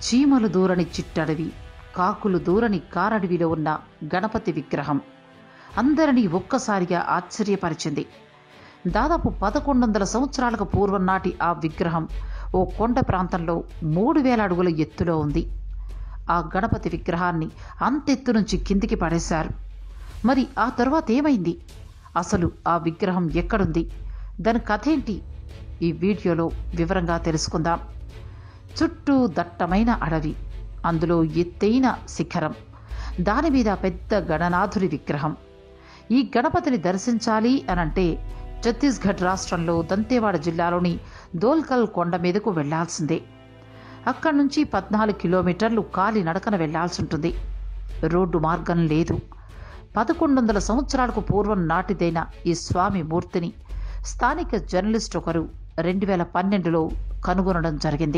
చీమలు దూరని చిట్టడవి కాకులు దూరని కారడవిలో ఉన్న గణపతి విగ్రహం అందరినీ ఒక్కసారిగా ఆశ్చర్యపరిచింది దాదాపు పదకొండు వందల సంవత్సరాలకు పూర్వం నాటి ఆ విగ్రహం ఓ కొండ ప్రాంతంలో మూడు వేల అడుగుల ఎత్తులో ఉంది ఆ గణపతి విగ్రహాన్ని అంతెత్తు నుంచి కిందికి పడేశారు మరి ఆ తరువాత ఏమైంది అసలు ఆ విగ్రహం ఎక్కడుంది దాని కథ ఏంటి ఈ వీడియోలో వివరంగా తెలుసుకుందాం చుట్టూ దట్టమైన అడవి అందులో ఎత్తైన శిఖరం దాని మీద పెద్ద గణనాథుడి విగ్రహం ఈ గణపతిని దర్శించాలి అనంటే ఛత్తీస్గఢ్ రాష్ట్రంలో దంతేవాడ జిల్లాలోని దోల్కల్ కొండ మీదకు వెళ్లాల్సిందే అక్కడి నుంచి పద్నాలుగు కిలోమీటర్లు కాలి నడకన వెళ్లాల్సి ఉంటుంది రోడ్డు మార్గం లేదు పదకొండు వందల సంవత్సరాలకు పూర్వం నాటిదైన ఈ స్వామి మూర్తిని స్థానిక జర్నలిస్ట్ ఒకరు రెండు వేల పన్నెండులో కనుగొనడం జరిగింది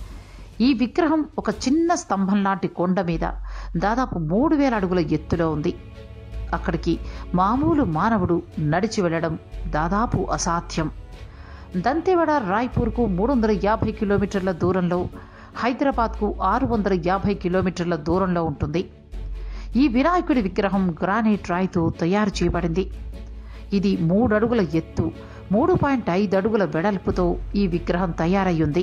ఈ విగ్రహం ఒక చిన్న స్తంభం లాంటి కొండ మీద దాదాపు మూడు వేల అడుగుల ఎత్తులో ఉంది అక్కడికి మామూలు మానవుడు నడిచి వెళ్ళడం దాదాపు అసాధ్యం దంతేవాడ రాయ్పూర్కు మూడు వందల యాభై కిలోమీటర్ల దూరంలో హైదరాబాద్కు ఆరు వందల యాభై కిలోమీటర్ల దూరంలో ఉంటుంది ఈ వినాయకుడి విగ్రహం గ్రానైట్ రాయితో తయారు చేయబడింది ఇది మూడు అడుగుల ఎత్తు మూడు పాయింట్ ఐదు అడుగుల వెడల్పుతో ఈ విగ్రహం తయారయ్యుంది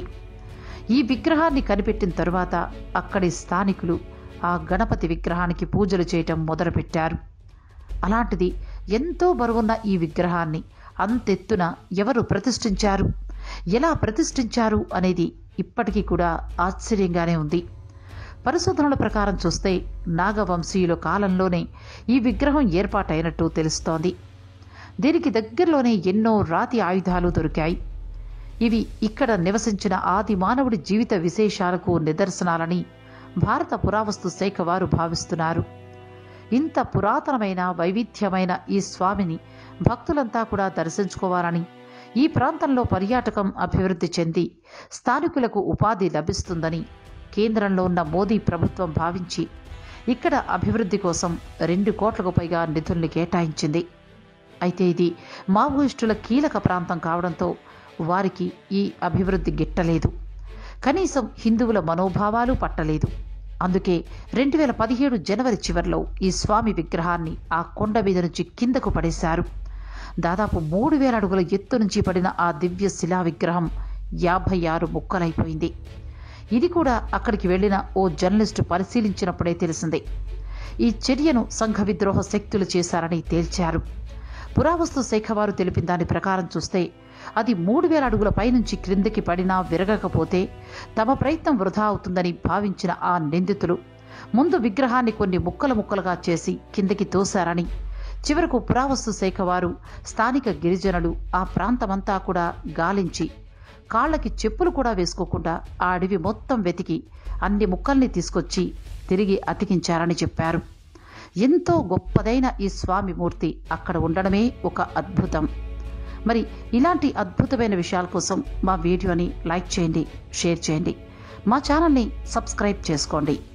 ఈ విగ్రహాన్ని కనిపెట్టిన తరువాత అక్కడి స్థానికులు ఆ గణపతి విగ్రహానికి పూజలు చేయటం మొదలుపెట్టారు అలాంటిది ఎంతో బరువున్న ఈ విగ్రహాన్ని అంతెత్తున ఎవరు ప్రతిష్ఠించారు ఎలా ప్రతిష్ఠించారు అనేది ఇప్పటికీ కూడా ఆశ్చర్యంగానే ఉంది పరిశోధనల ప్రకారం చూస్తే నాగవంశీయుల కాలంలోనే ఈ విగ్రహం ఏర్పాటైనట్టు తెలుస్తోంది దీనికి దగ్గరలోనే ఎన్నో రాతి ఆయుధాలు దొరికాయి ఇవి ఇక్కడ నివసించిన ఆది మానవుడి జీవిత విశేషాలకు నిదర్శనాలని భారత పురావస్తు శాఖ వారు భావిస్తున్నారు ఇంత పురాతనమైన వైవిధ్యమైన ఈ స్వామిని భక్తులంతా కూడా దర్శించుకోవాలని ఈ ప్రాంతంలో పర్యాటకం అభివృద్ధి చెంది స్థానికులకు ఉపాధి లభిస్తుందని కేంద్రంలో ఉన్న మోదీ ప్రభుత్వం భావించి ఇక్కడ అభివృద్ధి కోసం రెండు కోట్లకు పైగా నిధుల్ని కేటాయించింది అయితే ఇది మావోయిస్టుల కీలక ప్రాంతం కావడంతో వారికి ఈ అభివృద్ధి గిట్టలేదు కనీసం హిందువుల మనోభావాలు పట్టలేదు అందుకే రెండు వేల పదిహేడు జనవరి చివరిలో ఈ స్వామి విగ్రహాన్ని ఆ కొండ మీద నుంచి కిందకు పడేశారు దాదాపు మూడు వేల అడుగుల ఎత్తు నుంచి పడిన ఆ దివ్య శిలా విగ్రహం యాభై ఆరు ముక్కలైపోయింది ఇది కూడా అక్కడికి వెళ్లిన ఓ జర్నలిస్టు పరిశీలించినప్పుడే తెలిసింది ఈ చర్యను సంఘ విద్రోహ శక్తులు చేశారని తేల్చారు పురావస్తు శాఖ వారు తెలిపిన దాని ప్రకారం చూస్తే అది మూడు వేల అడుగుల పైనుంచి క్రిందికి పడినా విరగకపోతే తమ ప్రయత్నం వృధా అవుతుందని భావించిన ఆ నిందితులు ముందు విగ్రహాన్ని కొన్ని ముక్కలు ముక్కలుగా చేసి కిందికి తోశారని చివరకు పురావస్తు శాఖ వారు స్థానిక గిరిజనులు ఆ ప్రాంతమంతా కూడా గాలించి కాళ్ళకి చెప్పులు కూడా వేసుకోకుండా ఆ అడవి మొత్తం వెతికి అన్ని ముక్కల్ని తీసుకొచ్చి తిరిగి అతికించారని చెప్పారు ఎంతో గొప్పదైన ఈ స్వామి మూర్తి అక్కడ ఉండడమే ఒక అద్భుతం మరి ఇలాంటి అద్భుతమైన విషయాల కోసం మా వీడియోని లైక్ చేయండి షేర్ చేయండి మా ఛానల్ని సబ్స్క్రైబ్ చేసుకోండి